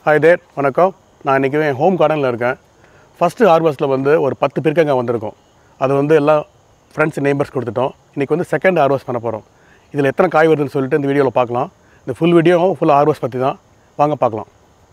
hi there வணக்கம் நான் இன்றைக்கி என் ஹோம் கார்டனில் இருக்கேன் ஃபஸ்ட்டு ஹார்வெஸ்ட்டில் வந்து ஒரு பத்து பிற்கங்க வந்திருக்கும் அது வந்து எல்லாம் ஃப்ரெண்ட்ஸ் நெய்பர்ஸ் கொடுத்துட்டோம் இன்றைக்கி வந்து செகண்ட் ஹார்வெஸ்ட் பண்ண போகிறோம் இதில் எத்தனை காய் வருதுன்னு சொல்லிட்டு இந்த வீடியோவில் பார்க்கலாம் இந்த ஃபுல் வீடியோவும் ஃபுல் ஹார்வெஸ்ட் பற்றி தான் வாங்க பார்க்கலாம்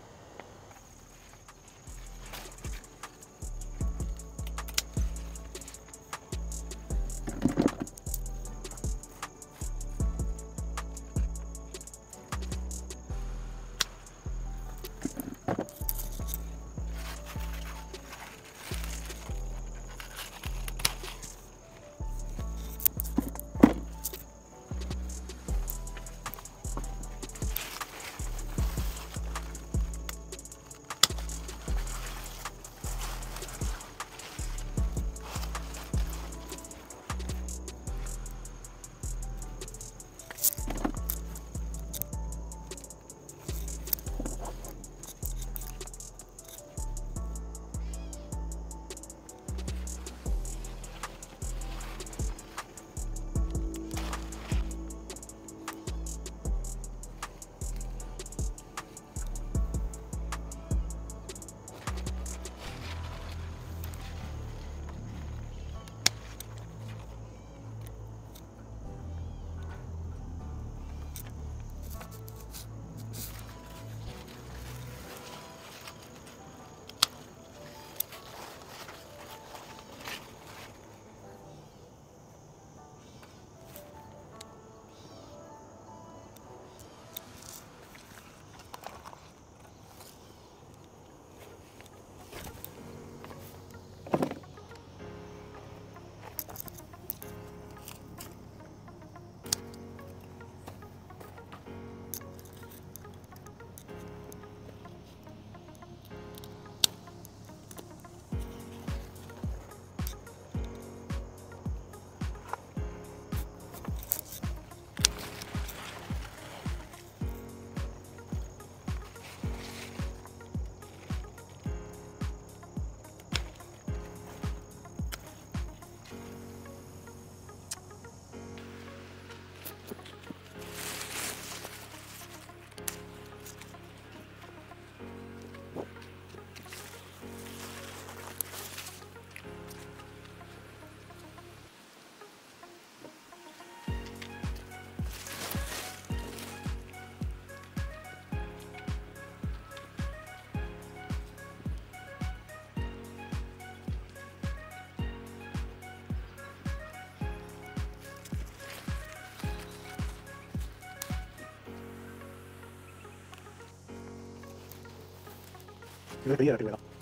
இது பெரிய இருக்கு வேணும்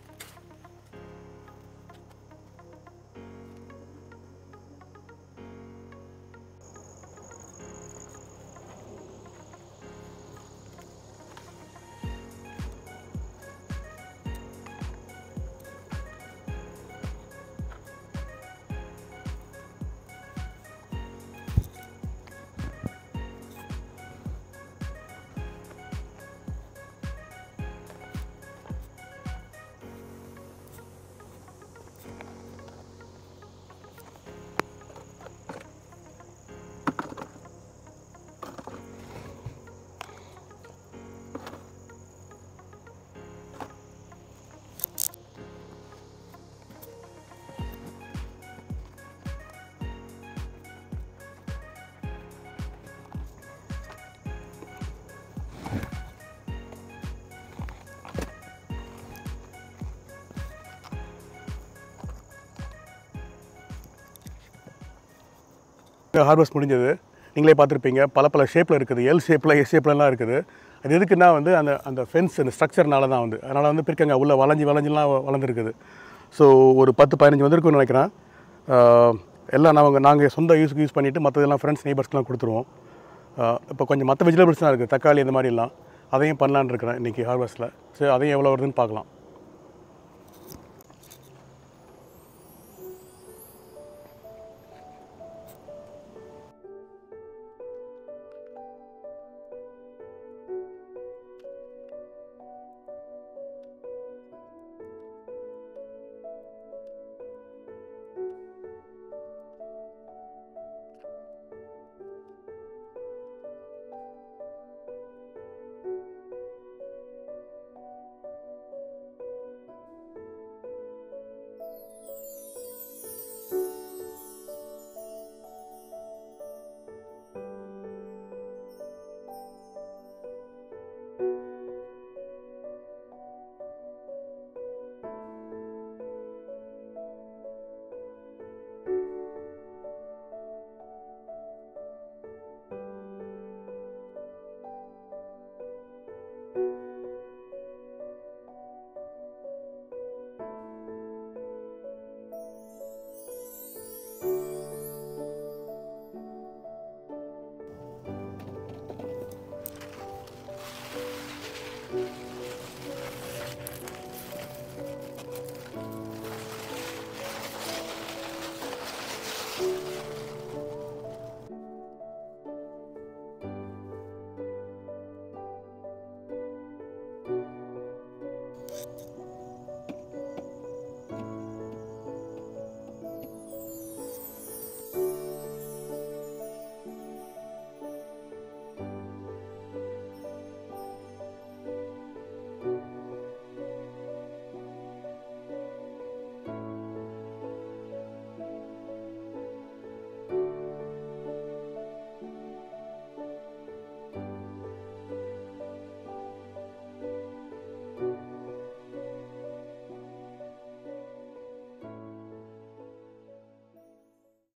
ஹார்வெஸ்ட் முடிஞ்சது நீங்களே பார்த்துருப்பீங்க பல பல ஷேப்பில் இருக்குது எல் ஷேப்பில் எஸ் ஷேப்லலாம் இருக்குது அது எதுக்குன்னா வந்து அந்த அந்த ஃபென்ஸ் அந்த ஸ்ட்ரக்சர்னால தான் வந்து அதனால் வந்து பிற்கங்க உள்ள வளைஞ்சி வளைஞ்சிலாம் வளர்ந்துருக்குது ஸோ ஒரு பத்து பதினஞ்சு வந்திருக்குன்னு நினைக்கிறேன் ஆஹ் எல்லாம் நாங்கள் நாங்கள் சொந்த யூஸ்க்கு யூஸ் பண்ணிவிட்டு மற்றதெல்லாம் ஃப்ரெண்ட்ஸ் நெய்பர்ஸ்க்குலாம் கொடுத்துருவோம் இப்போ கொஞ்சம் மற்ற வெஜிடபிள்ஸ்லாம் இருக்குது தக்காளி இந்த மாதிரிலாம் அதையும் பண்ணலான்னு இருக்கிறேன் இன்றைக்கி ஹார்வெஸ்ட்டில் சரி அதையும் எவ்வளோ வருதுன்னு பார்க்கலாம்